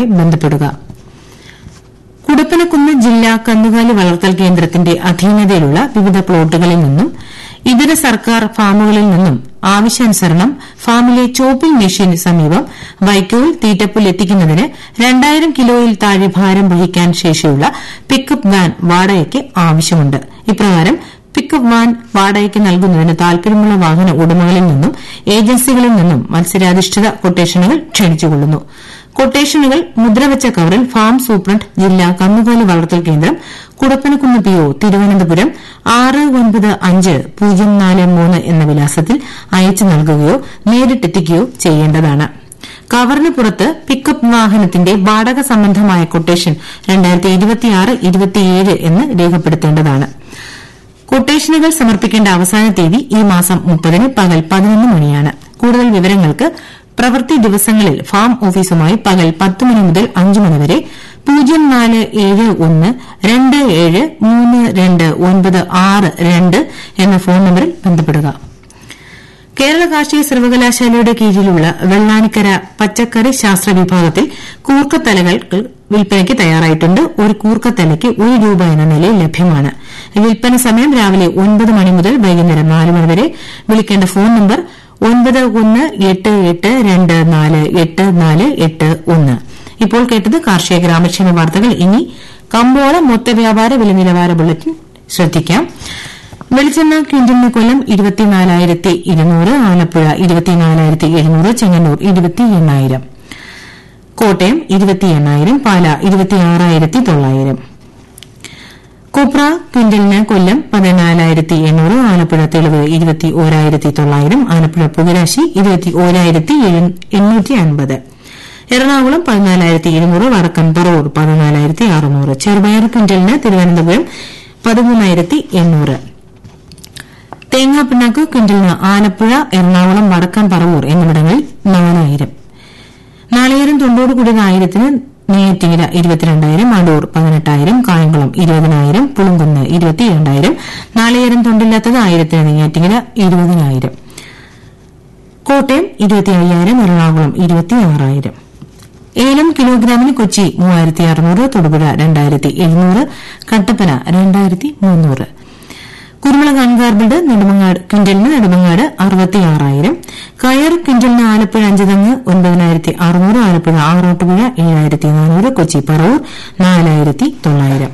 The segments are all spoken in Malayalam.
വിവരങ്ങൾക്കായി ബന്ധപ്പെടുക കുടപ്പനക്കുന്ന് ജില്ലാ കന്നുകാലി വളർത്തൽ കേന്ദ്രത്തിന്റെ അധീനതയിലുള്ള വിവിധ പ്ലോട്ടുകളിൽ നിന്നും ഇതര സർക്കാർ ഫാമുകളിൽ നിന്നും ആവശ്യാനുസരണം ഫാമിലെ ചോപ്പിംഗ് മെഷീന് സമീപം വൈക്കോൽ തീറ്റപ്പുൽ എത്തിക്കുന്നതിന് രണ്ടായിരം കിലോയിൽ താഴെ ഭാരം വഹിക്കാൻ ശേഷിയുള്ള പിക്കപ്പ് വാൻ വാടകയ്ക്ക് ആവശ്യമുണ്ട് ഇപ്രകാരം പിക്കപ്പ് വാൻ വാടകയ്ക്ക് നൽകുന്നതിന് താൽപര്യമുള്ള വാഹന ഉടമകളിൽ നിന്നും ഏജൻസികളിൽ നിന്നും മത്സരാധിഷ്ഠിത കൊട്ടേഷനുകൾ ക്ഷണിച്ചുകൊള്ളുന്നു കൊട്ടേഷനുകൾ മുദ്രവച്ച കവറിൽ ഫാം സൂപ്രണ്ട് ജില്ലാ കന്നുകാലി വളർത്തൽ കേന്ദ്രം കുടപ്പനക്കുന്ന് പി ഒ തിരുവനന്തപുരം ആറ് ഒൻപത് അഞ്ച് പൂജ്യം നാല് മൂന്ന് എന്ന വിലാസത്തിൽ അയച്ചു നൽകുകയോ നേരിട്ടെത്തിക്കുകയോ ചെയ്യേണ്ടതാണ് കവറിന് പുറത്ത് പിക്കപ്പ് വാഹനത്തിന്റെ വാടക സംബന്ധമായ കൊട്ടേഷൻ എന്ന് രേഖപ്പെടുത്തേണ്ടതാണ് കൊട്ടേഷനുകൾ സമർപ്പിക്കേണ്ട അവസാന തീയതി ഈ മാസം മുപ്പതിന് പകൽ പതിനൊന്ന് മണിയാണ് കൂടുതൽ വിവരങ്ങൾക്ക് പ്രവൃത്തി ദിവസങ്ങളിൽ ഫാം ഓഫീസുമായി പകൽ പത്ത് മണി മുതൽ അഞ്ച് മണിവരെ പൂജ്യം നാല് ഏഴ് ഒന്ന് രണ്ട് ഏഴ് മൂന്ന് രണ്ട് ഒൻപത് ആറ് രണ്ട് എന്ന ഫോൺ നമ്പറിൽ ബന്ധപ്പെടുക കേരള കാർഷിക സർവകലാശാലയുടെ കീഴിലുള്ള വെള്ളാനിക്കര പച്ചക്കറി ശാസ്ത്ര വിഭാഗത്തിൽ കൂർക്കത്തലകൾ വിൽപ്പനയ്ക്ക് തയ്യാറായിട്ടുണ്ട് ഒരു കൂർക്കത്തലയ്ക്ക് ഒരു രൂപ എന്ന നിലയിൽ ലഭ്യമാണ് വിൽപ്പന സമയം രാവിലെ ഒൻപത് മണി മുതൽ വൈകുന്നേരം നാല് മണി വരെ വിളിക്കേണ്ട ഫോൺ നമ്പർ ഒൻപത് ഒന്ന് എട്ട് എട്ട് രണ്ട് നാല് എട്ട് നാല് എട്ട് ഒന്ന് ഇപ്പോൾ കേട്ടത് കാർഷിക ഗ്രാമക്ഷേമ വാർത്തകൾ ഇനി കമ്പോള മൊത്ത വ്യാപാര വില നിലവാര ബുള്ളറ്റിൻ ശ്രദ്ധിക്കാം വെളിച്ചെണ്ണ ക്വിന്റലിന് കൊല്ലം ഇരുപത്തിനാലായിരത്തി ഇരുന്നൂറ് ആലപ്പുഴ ഇരുപത്തിനാലായിരത്തി എഴുന്നൂറ് ചെങ്ങന്നൂർ ഇരുപത്തി എണ്ണായിരം കോട്ടയം ഇരുപത്തി എണ്ണായിരം പാല ഇരുപത്തിയാറായിരത്തി തൊള്ളായിരം കൊപ്ര ക്വിന്റലിന് കൊല്ലം പതിനാലായിരത്തി എണ്ണൂറ് ആലപ്പുഴ തെളിവ് ഇരുപത്തി ഓരായിരത്തി തൊള്ളായിരം ആലപ്പുഴ പുകരാശി ഇരുപത്തി ഓരായിരത്തി എണ്ണൂറ്റി അൻപത് എറണാകുളം പതിനാലായിരത്തി ഇരുന്നൂറ് വടക്കൻ പറവൂർ പതിനാലായിരത്തി അറുന്നൂറ് ചെറുപയർ ക്വിന്റലിന് തിരുവനന്തപുരം പതിമൂന്നായിരത്തി എണ്ണൂറ് തേങ്ങാപ്പിണ്ണാക്ക് ക്വിന്റലിന് ആലപ്പുഴ എറണാകുളം വടക്കൻ പറവൂർ എന്നിവിടങ്ങളിൽ നാലായിരം നാളികേരം തൊണ്ടോട് കൂടിയ ആയിരത്തിന് നെയ്യാറ്റിങ്ങര ഇരുപത്തിരണ്ടായിരം അടൂർ പതിനെട്ടായിരം കായംകുളം ഇരുപതിനായിരം പുളുങ്കുന്ന് ഇരുപത്തിരണ്ടായിരം നാളികേരം തൊണ്ടില്ലാത്തത് ആയിരത്തിന് നെയ്യാറ്റിങ്ങര ഇരുപതിനായിരം കോട്ടയം ഇരുപത്തി അയ്യായിരം എറണാകുളം ഇരുപത്തിയാറായിരം ഏലം കിലോഗ്രാമിന് കൊച്ചി മൂവായിരത്തി അറുന്നൂറ് തൊടുപുഴ രണ്ടായിരത്തി എഴുന്നൂറ് കട്ടപ്പന രണ്ടായിരത്തി മുന്നൂറ് കുരുമുളക് അൺഗാർബിൾഡ് നെടുമങ്ങാട് ക്വിന്റലിന് നെടുമങ്ങാട് അറുപത്തിയാറായിരം കയർ ക്വിന്റലിന് ആലപ്പുഴ അഞ്ചുതങ്ങ് ഒൻപതിനായിരത്തി അറുന്നൂറ് ആലപ്പുഴ ആറാട്ടുപുഴ ഏഴായിരത്തി നാനൂറ് കൊച്ചി പറവൂർ നാലായിരത്തി തൊള്ളായിരം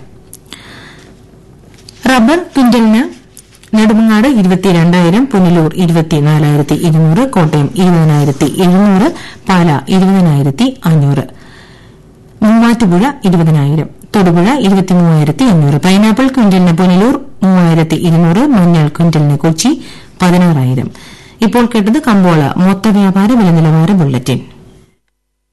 റബ്ബർ ക്വിന്റലിന് നെടുമങ്ങാട് ഇരുപത്തിരണ്ടായിരം പുനലൂർ ഇരുപത്തിനാലായിരത്തി ഇരുന്നൂറ് കോട്ടയം ഇരുപതിനായിരത്തി എഴുന്നൂറ് പാല ഇരുപതിനായിരത്തി അഞ്ഞൂറ് മൂവാറ്റുപുഴ ഇരുപതിനായിരം തൊടുപുഴ ഇരുപത്തിമൂവായിരത്തി അഞ്ഞൂറ് പൈനാപ്പിൾ ക്വിന്റലിന് പുനലൂർ മൂവായിരത്തി ഇരുന്നൂറ് മഞ്ഞൾ ക്വിന്റലിന് കൊച്ചി പതിനാറായിരം ഇപ്പോൾ കേട്ടത് കമ്പോള മൊത്ത വ്യാപാര വില നിലവാര ബുള്ളറ്റിൻ